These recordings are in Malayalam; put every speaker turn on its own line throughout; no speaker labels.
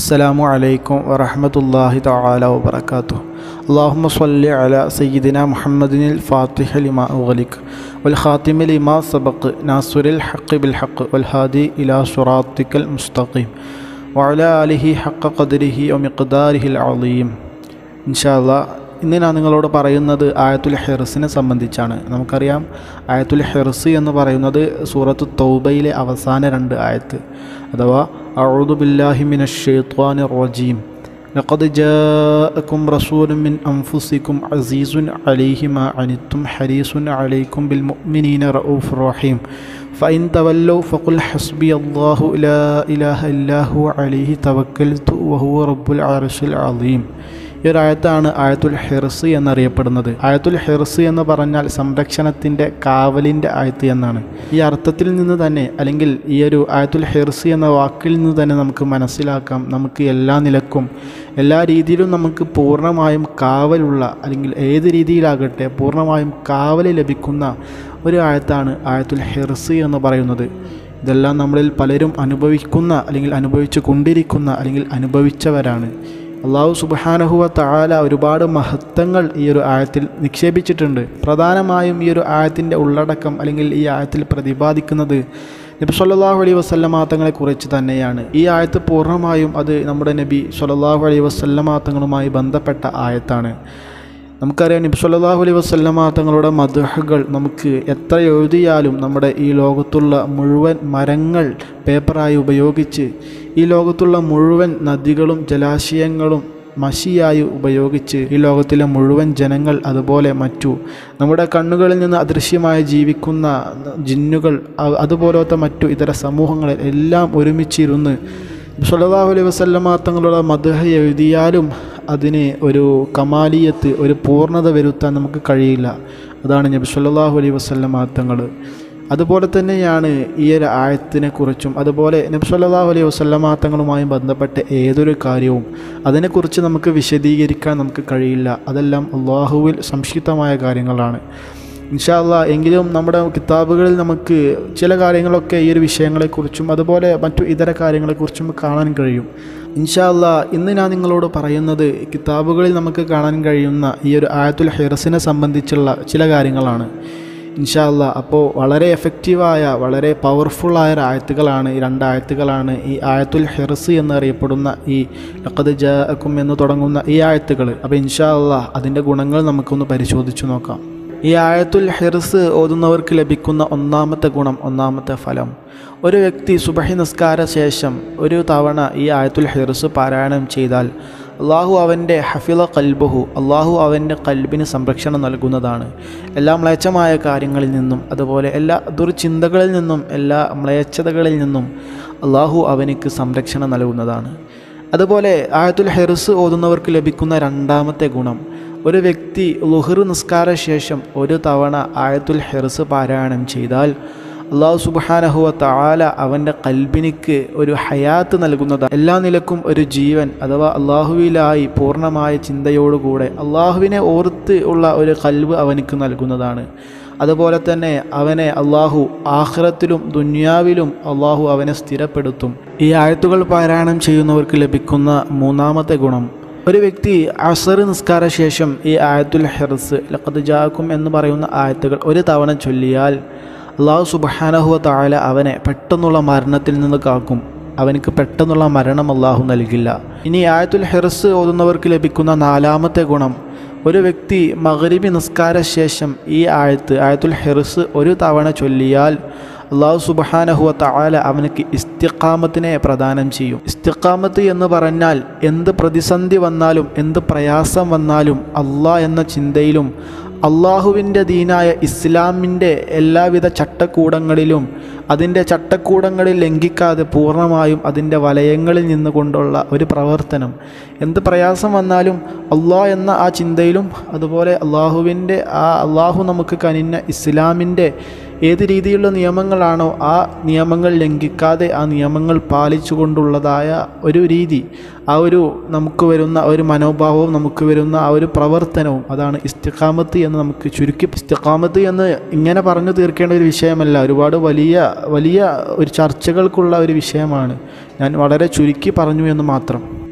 السلام عليكم ورحمة الله تعالى وبركاته اللهم صل على سيدنا محمد الفاتح لما أغلق والخاتم لما سبق ناصر الحق بالحق والهادي إلى صراطك المستقيم وعلى آله حق قدره ومقداره العظيم إن شاء الله ഇന്ന് ഞാൻ നിങ്ങളോട് പറയുന്നത് ആയത്തുൽ ഹെർസിനെ സംബന്ധിച്ചാണ് നമുക്കറിയാം ആയത്തുൽ ഹെർസ് എന്ന് പറയുന്നത് സൂറത്ത് തൗബയിലെ അവസാന രണ്ട് ആയത്ത് അഥവാ അഊദു ബില്ലാഹി മിനശ് ഷൈത്വാനി റജീം لقد جاءكم رسول من أنفسكم عزيز عليه ما عنتم حريص عليكم بالمؤمنين رؤوف رحيم فإن تولوا فقل حسبي الله لا إله إلا هو عليه توكلت وهو رب العرش العظيم ഈ ഒരു ആയത്താണ് ആയത്തുൽ ഹിർസ് എന്നറിയപ്പെടുന്നത് ആയത്തുൽ ഹിർസ് എന്ന് പറഞ്ഞാൽ സംരക്ഷണത്തിൻ്റെ കാവലിൻ്റെ ആയത്ത് എന്നാണ് ഈ അർത്ഥത്തിൽ നിന്ന് തന്നെ അല്ലെങ്കിൽ ഈ ഒരു ആയത്തുൽ ഹിർസ് എന്ന വാക്കിൽ നിന്ന് തന്നെ നമുക്ക് മനസ്സിലാക്കാം നമുക്ക് എല്ലാ നിലക്കും എല്ലാ രീതിയിലും നമുക്ക് പൂർണ്ണമായും കാവലുള്ള അല്ലെങ്കിൽ ഏത് രീതിയിലാകട്ടെ പൂർണ്ണമായും കാവൽ ലഭിക്കുന്ന ഒരു ആയത്താണ് ആയത്തുൽ ഹിർസ് എന്ന് പറയുന്നത് ഇതെല്ലാം നമ്മളിൽ പലരും അനുഭവിക്കുന്ന അല്ലെങ്കിൽ അനുഭവിച്ചു കൊണ്ടിരിക്കുന്ന അല്ലെങ്കിൽ അനുഭവിച്ചവരാണ് അള്ളാഹു സുബാനഹുവ താല ഒരുപാട് മഹത്വങ്ങൾ ഈ ഒരു ആയത്തിൽ നിക്ഷേപിച്ചിട്ടുണ്ട് പ്രധാനമായും ഈ ഒരു ആയത്തിൻ്റെ ഉള്ളടക്കം അല്ലെങ്കിൽ ഈ ആയത്തിൽ പ്രതിപാദിക്കുന്നത് നബി സല്ലാഹു അലൈഹി വസ്ല്ലമാത്തങ്ങളെ കുറിച്ച് തന്നെയാണ് ഈ ആയത്ത് പൂർണ്ണമായും അത് നമ്മുടെ നബി സല്ലാഹു അലൈഹി വസ്ല്ലമാത്തങ്ങളുമായി ബന്ധപ്പെട്ട ആയത്താണ് നമുക്കറിയാം നബി സല്ലാഹു അലൈഹി വസ്ലമ തങ്ങളുടെ മധുഹകൾ നമുക്ക് എത്ര എഴുതിയാലും നമ്മുടെ ഈ ലോകത്തുള്ള മുഴുവൻ മരങ്ങൾ പേപ്പറായി ഉപയോഗിച്ച് ഈ ലോകത്തുള്ള മുഴുവൻ നദികളും ജലാശയങ്ങളും മഷിയായി ഉപയോഗിച്ച് ഈ ലോകത്തിലെ മുഴുവൻ ജനങ്ങൾ അതുപോലെ മറ്റു നമ്മുടെ കണ്ണുകളിൽ നിന്ന് അദൃശ്യമായി ജീവിക്കുന്ന ജിന്നുകൾ അതുപോലത്തെ മറ്റു ഇതര സമൂഹങ്ങളിൽ എല്ലാം ഒരുമിച്ചിരുന്ന് സല്ലാഹു അലൈഹി വസ്ലമ തങ്ങളുടെ മധുഹ എഴുതിയാലും അതിന് ഒരു കമാലിയത്ത് ഒരു പൂർണ്ണത വരുത്താൻ നമുക്ക് കഴിയില്ല അതാണ് നബി സല്ലാഹു അലൈഹി വസ്ലമ തങ്ങൾ അതുപോലെ തന്നെയാണ് ഈ ഒരു ആയത്തിനെ കുറിച്ചും അതുപോലെ നബി സല്ലാഹു അലൈഹി വസ്ലമ തങ്ങളുമായി ബന്ധപ്പെട്ട ഏതൊരു കാര്യവും അതിനെക്കുറിച്ച് നമുക്ക് വിശദീകരിക്കാൻ നമുക്ക് കഴിയില്ല അതെല്ലാം അള്ളാഹുവിൽ സംക്ഷിപ്തമായ കാര്യങ്ങളാണ് ഇൻഷാല്ല എങ്കിലും നമ്മുടെ കിതാബുകളിൽ നമുക്ക് ചില കാര്യങ്ങളൊക്കെ ഈ ഒരു വിഷയങ്ങളെക്കുറിച്ചും അതുപോലെ മറ്റു ഇതര കാര്യങ്ങളെക്കുറിച്ചും കാണാൻ കഴിയും ഇൻഷാല്ല ഇന്ന് ഞാൻ നിങ്ങളോട് പറയുന്നത് കിതാബുകളിൽ നമുക്ക് കാണാൻ കഴിയുന്ന ഈ ഒരു ആയത്തുൽ ഹിറസിനെ സംബന്ധിച്ചുള്ള ചില കാര്യങ്ങളാണ് ഇൻഷാല്ല അപ്പോൾ വളരെ എഫക്റ്റീവായ വളരെ പവർഫുള്ളായ ആയത്തുകളാണ് ഈ രണ്ട് ആയത്തുകളാണ് ഈ ആയത്തുൽ ഹിറസ് എന്നറിയപ്പെടുന്ന ഈ ലക്കത് ജാക്കും എന്ന് തുടങ്ങുന്ന ഈ ആയത്തുകൾ അപ്പോൾ ഇൻഷാ അല്ലാ അതിൻ്റെ ഗുണങ്ങൾ നമുക്കൊന്ന് പരിശോധിച്ചു നോക്കാം ഈ ആയത്തുൽ ഹിർസ് ഓതുന്നവർക്ക് ലഭിക്കുന്ന ഒന്നാമത്തെ ഗുണം ഒന്നാമത്തെ ഫലം ഒരു വ്യക്തി സുബഹി നിസ്കാര ശേഷം ഒരു തവണ ഈ ആയത്തുൽ ഹിർസ് പാരായണം ചെയ്താൽ അള്ളാഹു അവൻ്റെ ഹഫില കൽബുഹു അള്ളാഹു അവൻ്റെ കൽബിന് സംരക്ഷണം നൽകുന്നതാണ് എല്ലാ മ്ലേച്ഛമായ കാര്യങ്ങളിൽ നിന്നും അതുപോലെ എല്ലാ ദുർചിന്തകളിൽ നിന്നും എല്ലാ മ്ലേച്ഛതകളിൽ നിന്നും അള്ളാഹു അവനിക്ക് സംരക്ഷണം നൽകുന്നതാണ് അതുപോലെ ആയത്തുൽ ഹിർസ് ഓതുന്നവർക്ക് ലഭിക്കുന്ന രണ്ടാമത്തെ ഗുണം ഒരു വ്യക്തി ലുഹർ നിസ്കാര ശേഷം ഒരു തവണ ആയത്തുൽ ഹിർസ് പാരായണം ചെയ്താൽ അള്ളാഹു സുബാനഹുവ താല അവൻ്റെ കൽബിനിക്ക് ഒരു ഹയാത്ത് നൽകുന്നതാണ് എല്ലാ നിലക്കും ഒരു ജീവൻ അഥവാ അള്ളാഹുവിലായി പൂർണ്ണമായ ചിന്തയോടുകൂടെ അള്ളാഹുവിനെ ഓർത്ത് ഉള്ള ഒരു കൽബ് അവനിക്ക് നൽകുന്നതാണ് അതുപോലെ തന്നെ അവനെ അള്ളാഹു ആഹ്റത്തിലും ദുന്യാവിലും അള്ളാഹു അവനെ സ്ഥിരപ്പെടുത്തും ഈ ആയത്തുകൾ പാരായണം ചെയ്യുന്നവർക്ക് ലഭിക്കുന്ന മൂന്നാമത്തെ ഗുണം ഒരു വ്യക്തി അസർ നിസ്കാര ശേഷം ഈ ആയത്തുൽ ഹെർസ് ലഖത് ജാക്കും എന്ന് പറയുന്ന ആയത്തുകൾ ഒരു തവണ ചൊല്ലിയാൽ അള്ളാഹു സുബാനഹുവ താല അവനെ പെട്ടെന്നുള്ള മരണത്തിൽ നിന്ന് കാക്കും അവനക്ക് പെട്ടെന്നുള്ള മരണം അള്ളാഹു നൽകില്ല ഇനി ആയത്തുൽ ഹെർസ് ഓതുന്നവർക്ക് ലഭിക്കുന്ന നാലാമത്തെ ഗുണം ഒരു വ്യക്തി മകരിബി നിസ്കാര ശേഷം ഈ ആയത്ത് ആയത്തുൽ ഹെർസ് ഒരു തവണ ചൊല്ലിയാൽ അള്ളാഹു സുബാനഹുവ താല അവനക്ക് ഇസ്തിഖാമത്തിനെ പ്രദാനം ചെയ്യും ഇസ്തിഖാമത്ത് എന്ന് പറഞ്ഞാൽ എന്ത് പ്രതിസന്ധി വന്നാലും എന്ത് പ്രയാസം വന്നാലും അള്ളാഹ് എന്ന ചിന്തയിലും അള്ളാഹുവിൻ്റെ ദീനായ ഇസ്ലാമിൻ്റെ എല്ലാവിധ ചട്ടക്കൂടങ്ങളിലും അതിൻ്റെ ചട്ടക്കൂടങ്ങളിൽ ലംഘിക്കാതെ പൂർണ്ണമായും അതിൻ്റെ വലയങ്ങളിൽ നിന്നുകൊണ്ടുള്ള ഒരു പ്രവർത്തനം എന്ത് പ്രയാസം വന്നാലും അള്ളാഹ് എന്ന ആ ചിന്തയിലും അതുപോലെ അള്ളാഹുവിൻ്റെ ആ അള്ളാഹു നമുക്ക് കനിഞ്ഞ ഇസ്ലാമിൻ്റെ ഏത് രീതിയിലുള്ള നിയമങ്ങളാണോ ആ നിയമങ്ങൾ ലംഘിക്കാതെ ആ നിയമങ്ങൾ പാലിച്ചുകൊണ്ടുള്ളതായ ഒരു രീതി ആ ഒരു നമുക്ക് വരുന്ന ഒരു മനോഭാവവും നമുക്ക് വരുന്ന ആ ഒരു പ്രവർത്തനവും അതാണ് ഇസ്തിഖാമത്ത് എന്ന് നമുക്ക് ചുരുക്കി ഇസ്തിഖാമത്ത് എന്ന് ഇങ്ങനെ പറഞ്ഞു തീർക്കേണ്ട ഒരു വിഷയമല്ല ഒരുപാട് വലിയ വലിയ ഒരു ചർച്ചകൾക്കുള്ള ഒരു വിഷയമാണ് ഞാൻ വളരെ ചുരുക്കി പറഞ്ഞു എന്ന് മാത്രം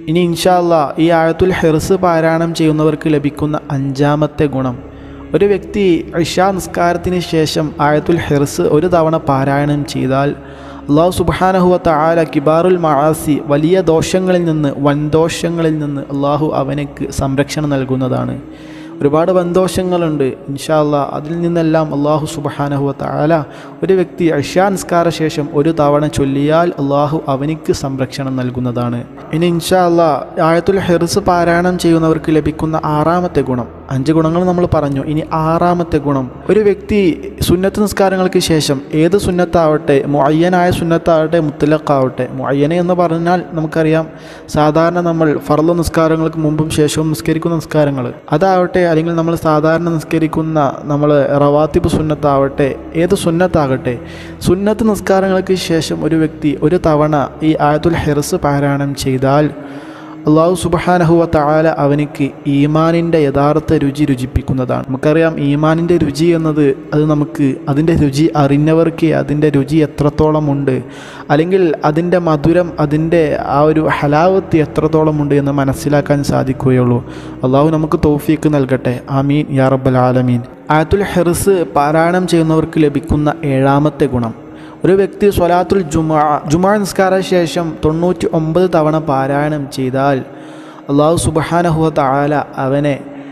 ഇനി ഇൻഷാല്ല ഈ ആയത്തുൽ ഹിർസ് പാരായണം ചെയ്യുന്നവർക്ക് ലഭിക്കുന്ന അഞ്ചാമത്തെ ഗുണം ഒരു വ്യക്തി ഇഷാ നിസ്കാരത്തിന് ശേഷം ആയത്തുൽ ഹിർസ് ഒരു തവണ പാരായണം ചെയ്താൽ അള്ളാഹു സുബാനഹുവ താല കിബാറുൽ മആസി വലിയ ദോഷങ്ങളിൽ നിന്ന് വൻദോഷങ്ങളിൽ നിന്ന് അള്ളാഹു അവനക്ക് സംരക്ഷണം നൽകുന്നതാണ് ഒരുപാട് വൻദോഷങ്ങളുണ്ട് ഇൻഷാല്ല അതിൽ നിന്നെല്ലാം അള്ളാഹു സുബഹാനഹുവ താല ഒരു വ്യക്തി അഷാ നിസ്കാര ശേഷം ഒരു തവണ ചൊല്ലിയാൽ അള്ളാഹു അവനിക്ക് സംരക്ഷണം നൽകുന്നതാണ് ഇനി ഇൻഷാല്ല ആയത്തുൽ ഹെർസ് പാരായണം ചെയ്യുന്നവർക്ക് ലഭിക്കുന്ന ആറാമത്തെ ഗുണം അഞ്ച് ഗുണങ്ങൾ നമ്മൾ പറഞ്ഞു ഇനി ആറാമത്തെ ഗുണം ഒരു വ്യക്തി സുന്നത്ത് നിസ്കാരങ്ങൾക്ക് ശേഷം ഏത് സുന്നത്താവട്ടെ മുഅയ്യനായ സുന്നത്താവട്ടെ മുത്തലക്കാവട്ടെ മുഅയ്യന എന്ന് പറഞ്ഞാൽ നമുക്കറിയാം സാധാരണ നമ്മൾ ഫർള് നിസ്കാരങ്ങൾക്ക് മുമ്പും ശേഷവും നിസ്കരിക്കുന്ന നിസ്കാരങ്ങൾ അതാവട്ടെ അല്ലെങ്കിൽ നമ്മൾ സാധാരണ നിസ്കരിക്കുന്ന നമ്മൾ റവാത്തിബ് സുന്നത്താവട്ടെ ഏത് സുന്നത്താകട്ടെ സുന്നത്ത് നിസ്കാരങ്ങൾക്ക് ശേഷം ഒരു വ്യക്തി ഒരു തവണ ഈ ആയത്തുൽ ഹെർസ് പാരായണം ചെയ്താൽ അള്ളാഹു സുബഹാനഹുവ താല അവനിക്ക് ഈമാനിൻ്റെ യഥാർത്ഥ രുചി രുചിപ്പിക്കുന്നതാണ് നമുക്കറിയാം ഈമാനിൻ്റെ രുചി എന്നത് അത് നമുക്ക് അതിൻ്റെ രുചി അറിഞ്ഞവർക്ക് അതിൻ്റെ രുചി എത്രത്തോളം ഉണ്ട് അല്ലെങ്കിൽ അതിൻ്റെ മധുരം അതിൻ്റെ ആ ഒരു ഹലാവത്ത് എത്രത്തോളം ഉണ്ട് എന്ന് മനസ്സിലാക്കാൻ സാധിക്കുകയുള്ളൂ അള്ളാഹു നമുക്ക് തൗഫീക്ക് നൽകട്ടെ ആമീൻ യാ റബ്ബൽ ആലമീൻ ആയത്തുൽ ഹെർസ് പാരായണം ചെയ്യുന്നവർക്ക് ലഭിക്കുന്ന ഏഴാമത്തെ ഗുണം ഒരു വ്യക്തി സ്വലാത്തുൽ ജുമാ ജുമാ നിസ്കാര ശേഷം തൊണ്ണൂറ്റി ഒമ്പത് തവണ പാരായണം ചെയ്താൽ അള്ളാഹു സുബഹാനഹുവ താല അവനെ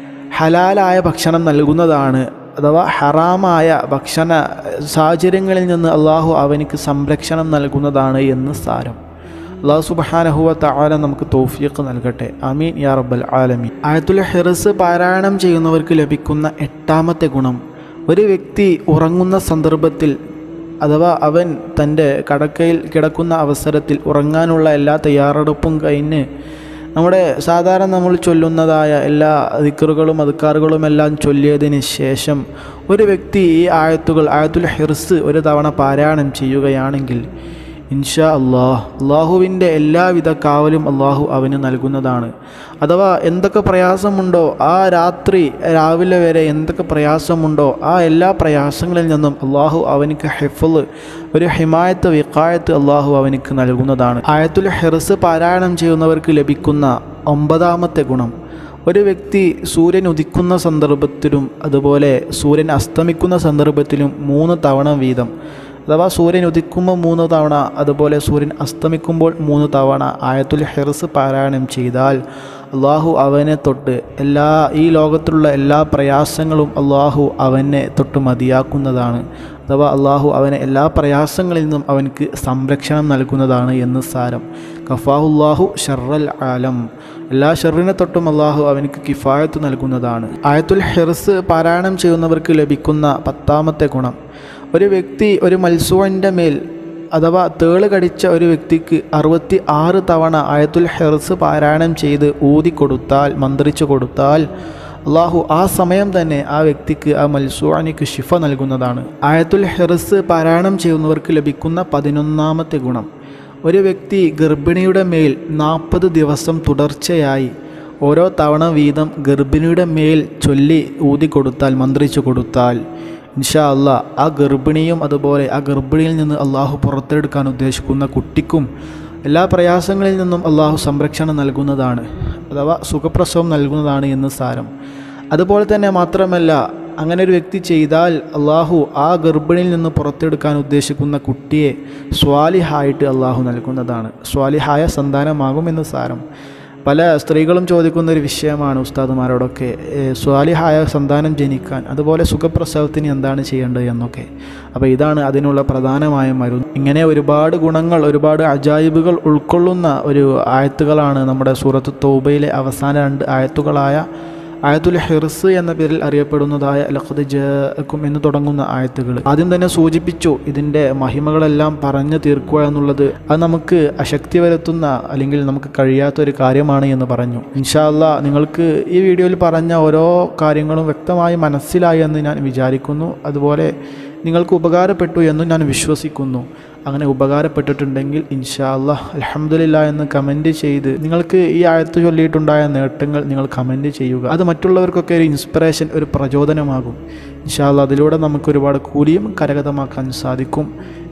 ഹലാലായ ഭക്ഷണം നൽകുന്നതാണ് അഥവാ ഹറാമായ ഭക്ഷണ സാഹചര്യങ്ങളിൽ നിന്ന് അള്ളാഹു അവനിക്ക് സംരക്ഷണം നൽകുന്നതാണ് എന്ന് സാരം അള്ളാഹു സുബഹാനഹുവ താല നമുക്ക് തോഫിയൊക്കെ നൽകട്ടെ അമീൻ യാ റബ്ബൽ ആലമീൻ ആയത്തുൽ ഹിറസ് പാരായണം ചെയ്യുന്നവർക്ക് ലഭിക്കുന്ന എട്ടാമത്തെ ഗുണം ഒരു വ്യക്തി ഉറങ്ങുന്ന സന്ദർഭത്തിൽ അഥവാ അവൻ തൻ്റെ കടക്കയിൽ കിടക്കുന്ന അവസരത്തിൽ ഉറങ്ങാനുള്ള എല്ലാ തയ്യാറെടുപ്പും കഴിഞ്ഞ് നമ്മുടെ സാധാരണ നമ്മൾ ചൊല്ലുന്നതായ എല്ലാ ദിക്കറുകളും അതുക്കാറുകളും എല്ലാം ചൊല്ലിയതിന് ശേഷം ഒരു വ്യക്തി ഈ ആയത്തുകൾ ആയത്തുൽ ഹിർസ് ഒരു തവണ പാരായണം ചെയ്യുകയാണെങ്കിൽ ഇൻഷാ അള്ളാഹ് അള്ളാഹുവിൻ്റെ എല്ലാവിധ കാവലും അള്ളാഹു അവന് നൽകുന്നതാണ് അഥവാ എന്തൊക്കെ പ്രയാസമുണ്ടോ ആ രാത്രി രാവിലെ വരെ എന്തൊക്കെ പ്രയാസമുണ്ടോ ആ എല്ലാ പ്രയാസങ്ങളിൽ നിന്നും അള്ളാഹു അവനിക്ക് ഹെഫല് ഒരു ഹിമായത്ത് വിക്കായത്ത് അള്ളാഹു അവനിക്ക് നൽകുന്നതാണ് ആയത്തുൽ ഹെർസ് പാരായണം ചെയ്യുന്നവർക്ക് ലഭിക്കുന്ന ഒമ്പതാമത്തെ ഗുണം ഒരു വ്യക്തി സൂര്യൻ ഉദിക്കുന്ന സന്ദർഭത്തിലും അതുപോലെ സൂര്യൻ അസ്തമിക്കുന്ന സന്ദർഭത്തിലും മൂന്ന് തവണ വീതം അഥവാ സൂര്യൻ ഉദിക്കുമ്പോൾ മൂന്ന് തവണ അതുപോലെ സൂര്യൻ അസ്തമിക്കുമ്പോൾ മൂന്ന് തവണ ആയത്തുൽ ഹെർസ് പാരായണം ചെയ്താൽ അള്ളാഹു അവനെ തൊട്ട് എല്ലാ ഈ ലോകത്തിലുള്ള എല്ലാ പ്രയാസങ്ങളും അള്ളാഹു അവനെ തൊട്ട് മതിയാക്കുന്നതാണ് അഥവാ അള്ളാഹു അവനെ എല്ലാ പ്രയാസങ്ങളിൽ നിന്നും അവനക്ക് സംരക്ഷണം നൽകുന്നതാണ് എന്ന് സാരം കഫാഹുല്ലാഹു ഷർറൽ ആലം എല്ലാ ഷെറിനെ തൊട്ടും അള്ളാഹു അവനക്ക് കിഫായത്ത് നൽകുന്നതാണ് ആയത്തുൽ ഹെർസ് പാരായണം ചെയ്യുന്നവർക്ക് ലഭിക്കുന്ന പത്താമത്തെ ഗുണം ഒരു വ്യക്തി ഒരു മത്സൂറിൻ്റെ മേൽ അഥവാ തേള് കടിച്ച ഒരു വ്യക്തിക്ക് അറുപത്തി ആറ് തവണ ആയത്തുൽ ഹെർസ് പാരായണം ചെയ്ത് ഊതി കൊടുത്താൽ മന്ത്രിച്ചു കൊടുത്താൽ അള്ളാഹു ആ സമയം തന്നെ ആ വ്യക്തിക്ക് ആ മത്സൂഅനിക്ക് ഷിഫ നൽകുന്നതാണ് ആയത്തുൽ ഹെർസ് പാരായണം ചെയ്യുന്നവർക്ക് ലഭിക്കുന്ന പതിനൊന്നാമത്തെ ഗുണം ഒരു വ്യക്തി ഗർഭിണിയുടെ മേൽ നാൽപ്പത് ദിവസം തുടർച്ചയായി ഓരോ തവണ വീതം ഗർഭിണിയുടെ മേൽ ചൊല്ലി ഊതി കൊടുത്താൽ മന്ത്രിച്ചു കൊടുത്താൽ ഇൻഷാ അല്ലാ ആ ഗർഭിണിയും അതുപോലെ ആ ഗർഭിണിയിൽ നിന്ന് അള്ളാഹു പുറത്തെടുക്കാൻ ഉദ്ദേശിക്കുന്ന കുട്ടിക്കും എല്ലാ പ്രയാസങ്ങളിൽ നിന്നും അള്ളാഹു സംരക്ഷണം നൽകുന്നതാണ് അഥവാ സുഖപ്രസവം നൽകുന്നതാണ് എന്ന് സാരം അതുപോലെ തന്നെ മാത്രമല്ല അങ്ങനെ ഒരു വ്യക്തി ചെയ്താൽ അള്ളാഹു ആ ഗർഭിണിയിൽ നിന്ന് പുറത്തെടുക്കാൻ ഉദ്ദേശിക്കുന്ന കുട്ടിയെ സ്വാലിഹായിട്ട് അള്ളാഹു നൽകുന്നതാണ് സ്വാലിഹായ സന്താനമാകുമെന്ന് സാരം പല സ്ത്രീകളും ചോദിക്കുന്ന ഒരു വിഷയമാണ് ഉസ്താദുമാരോടൊക്കെ ഏ, സ്വാലിഹായ സന്താനം ജനിക്കാൻ അതുപോലെ സുഖപ്രസവത്തിന് എന്താണ് ചെയ്യേണ്ടത് എന്നൊക്കെ അപ്പോൾ ഇതാണ് അതിനുള്ള പ്രധാനമായ മരുന്ന് ഇങ്ങനെ ഒരുപാട് ഗുണങ്ങൾ ഒരുപാട് അജായിബുകൾ ഉൾക്കൊള്ളുന്ന ഒരു ആയത്തുകളാണ് നമ്മുടെ സൂറത്ത് തൗബയിലെ അവസാന രണ്ട് ആയത്തുകളായ ആയത്തുൽ ഹിർസ് എന്ന പേരിൽ അറിയപ്പെടുന്നതായ ലഖദ് ജാഅക്കും എന്ന് തുടങ്ങുന്ന ആയത്തുകൾ ആദ്യം തന്നെ സൂചിപ്പിച്ചു ഇതിൻ്റെ മഹിമകളെല്ലാം പറഞ്ഞു തീർക്കുക എന്നുള്ളത് അത് നമുക്ക് അശക്തി വരുത്തുന്ന അല്ലെങ്കിൽ നമുക്ക് കഴിയാത്ത ഒരു കാര്യമാണ് എന്ന് പറഞ്ഞു ഇൻഷാല്ല നിങ്ങൾക്ക് ഈ വീഡിയോയിൽ പറഞ്ഞ ഓരോ കാര്യങ്ങളും വ്യക്തമായി മനസ്സിലായി എന്ന് ഞാൻ വിചാരിക്കുന്നു അതുപോലെ നിങ്ങൾക്ക് ഉപകാരപ്പെട്ടു എന്നും ഞാൻ വിശ്വസിക്കുന്നു അങ്ങനെ ഉപകാരപ്പെട്ടിട്ടുണ്ടെങ്കിൽ ഇൻഷാ അല്ലാ അലഹമുല്ല എന്ന് കമൻറ്റ് ചെയ്ത് നിങ്ങൾക്ക് ഈ ആയത്ത് ചൊല്ലിയിട്ടുണ്ടായ നേട്ടങ്ങൾ നിങ്ങൾ കമൻറ്റ് ചെയ്യുക അത് മറ്റുള്ളവർക്കൊക്കെ ഒരു ഇൻസ്പിറേഷൻ ഒരു പ്രചോദനമാകും ഇൻഷാ അല്ലാ അതിലൂടെ നമുക്ക് ഒരുപാട് കൂലിയും കരഗതമാക്കാൻ സാധിക്കും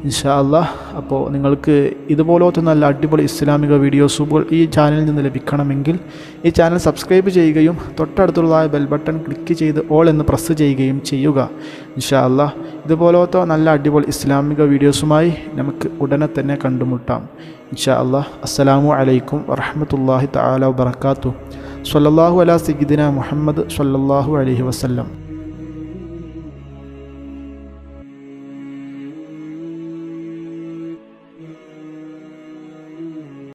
ഇൻഷാ അല്ലാഹ് അപ്പോൾ നിങ്ങൾക്ക് ഇതുപോലത്തെ നല്ല അടിപൊളി ഇസ്ലാമിക വീഡിയോസുകൾ ഈ ചാനലിൽ നിന്ന് ലഭിക്കണമെങ്കിൽ ഈ ചാനൽ സബ്സ്ക്രൈബ് ചെയ്യുകയും തൊട്ടടുത്തുള്ള ബെൽ ബട്ടൺ ക്ലിക്ക് ചെയ്ത് ഓൾ എന്ന് പ്രസ് ചെയ്യുകയും ചെയ്യുക ഇൻഷാ അല്ലാഹ് ഇതുപോലത്തെ നല്ല അടിപൊളി ഇസ്ലാമിക വീഡിയോസുമായി നമുക്ക് ഉടനെ തന്നെ കണ്ടുമുട്ടാം ഇൻഷാ അല്ലാഹ് അസ്സലാമു അലൈക്കും വറഹമത്തല്ലാഹി തആല വബറകാതുഹു സ്വല്ലല്ലാഹു അലാ സയ്യിദിന മുഹമ്മദ് സ്വല്ലല്ലാഹു അലൈഹി വസല്ലം